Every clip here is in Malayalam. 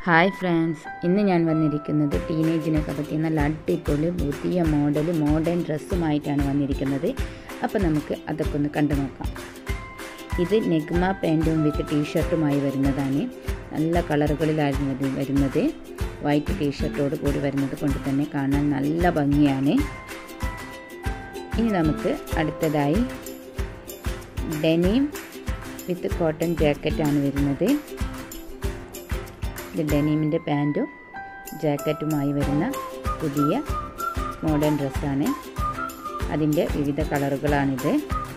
ഹായ് ഫ്രണ്ട്സ് ഇന്ന് ഞാൻ വന്നിരിക്കുന്നത് ടീനേജിനൊക്കെ പറ്റിയ നല്ല അടിപൊളി പുതിയ മോഡൽ മോഡേൺ ഡ്രസ്സുമായിട്ടാണ് വന്നിരിക്കുന്നത് അപ്പോൾ നമുക്ക് അതൊക്കെ ഒന്ന് കണ്ടു നോക്കാം ഇത് നെഗ്മ പാൻറ്റും വിത്ത് ടീഷർട്ടുമായി വരുന്നതാണ് നല്ല കളറുകളിലായിരുന്നു ഇത് വരുന്നത് വൈറ്റ് ടീഷർട്ടോട് കൂടി വരുന്നത് കൊണ്ട് തന്നെ കാണാൻ നല്ല ഭംഗിയാണ് ഇനി നമുക്ക് അടുത്തതായി ഡെനിം വിത്ത് കോട്ടൺ ജാക്കറ്റാണ് വരുന്നത് ഇത് ഡെനീമിൻ്റെ പാൻറ്റും ജാക്കറ്റുമായി വരുന്ന പുതിയ മോഡേൺ ഡ്രസ്സാണ് അതിൻ്റെ വിവിധ കളറുകളാണിത്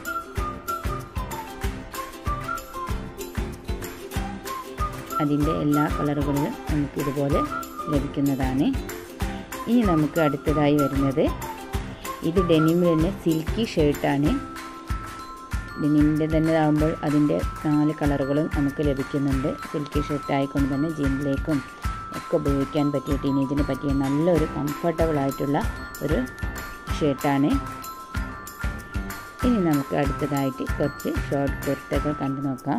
അതിൻ്റെ എല്ലാ കളറുകളിലും നമുക്ക് ഇതുപോലെ ലഭിക്കുന്നതാണ് ഇനി നമുക്ക് അടുത്തതായി വരുന്നത് ഇത് ഡെനിമിൽ തന്നെ സിൽക്കി ഷർട്ടാണ് ഡെനിമിൻ്റെ തന്നെ ആകുമ്പോൾ അതിൻ്റെ നാല് കളറുകളും നമുക്ക് ലഭിക്കുന്നുണ്ട് സിൽക്കി ഷർട്ട് ആയിക്കൊണ്ട് തന്നെ ജീൻസിലേക്കും ഒക്കെ ഉപയോഗിക്കാൻ പറ്റിയ ടീനേജിന് പറ്റിയ നല്ലൊരു കംഫർട്ടബിൾ ആയിട്ടുള്ള ഒരു ഷർട്ടാണ് ഇനി നമുക്ക് അടുത്തതായിട്ട് കുറച്ച് ഷോർട്ട് കുർത്തകൾ കണ്ടു നോക്കാം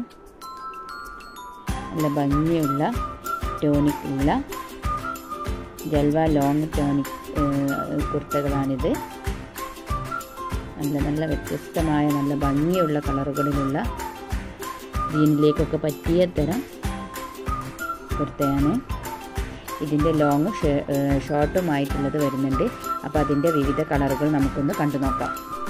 നല്ല ഭംഗിയുള്ള ടോണിക് ഉള്ള ജൽവ ലോങ് ടോണിക് കുർത്തകളാണിത് നല്ല നല്ല വ്യത്യസ്തമായ നല്ല ഭംഗിയുള്ള കളറുകളിലുള്ള ജീനിലേക്കൊക്കെ പറ്റിയ തരം കുർത്തയാണ് ഇതിൻ്റെ ലോങ് ഷോർട്ടുമായിട്ടുള്ളത് വരുന്നുണ്ട് അപ്പോൾ അതിൻ്റെ വിവിധ കളറുകൾ നമുക്കൊന്ന് കണ്ടു നോക്കാം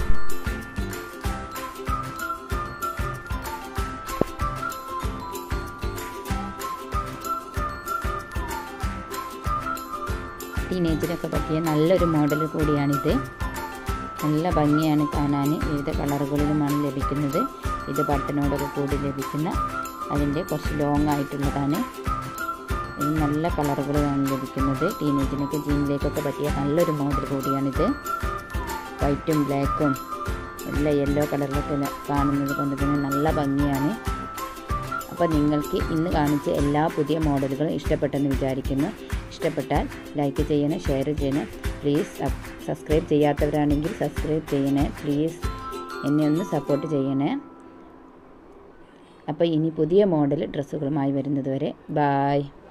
ടീനേജിനൊക്കെ പറ്റിയ നല്ലൊരു മോഡൽ കൂടിയാണിത് നല്ല ഭംഗിയാണ് കാണാൻ വിവിധ കളറുകളിലുമാണ് ലഭിക്കുന്നത് ഇത് ബട്ടനോടൊക്കെ കൂടി ലഭിക്കുന്ന അതിൻ്റെ കുറച്ച് ലോങ് ആയിട്ടുള്ളതാണ് ഇത് നല്ല കളറുകളാണ് ലഭിക്കുന്നത് ടീനേജിനൊക്കെ ജീനിലേക്കൊക്കെ പറ്റിയ നല്ലൊരു മോഡൽ കൂടിയാണിത് വൈറ്റും ബ്ലാക്കും നല്ല യെല്ലോ കളറിലൊക്കെ കാണുന്നത് കൊണ്ട് തന്നെ നല്ല ഭംഗിയാണ് അപ്പോൾ നിങ്ങൾക്ക് ഇന്ന് കാണിച്ച എല്ലാ പുതിയ മോഡലുകളും ഇഷ്ടപ്പെട്ടെന്ന് വിചാരിക്കുന്നു ഇഷ്ടപ്പെട്ടാൽ ലൈക്ക് ചെയ്യണേ ഷെയർ ചെയ്യണേ പ്ലീസ് സബ്സ്ക്രൈബ് ചെയ്യാത്തവരാണെങ്കിൽ സബ്സ്ക്രൈബ് ചെയ്യണേ പ്ലീസ് എന്നെ ഒന്ന് സപ്പോർട്ട് ചെയ്യണേ അപ്പോൾ ഇനി പുതിയ മോഡൽ ഡ്രസ്സുകളുമായി വരുന്നത് വരെ ബായ്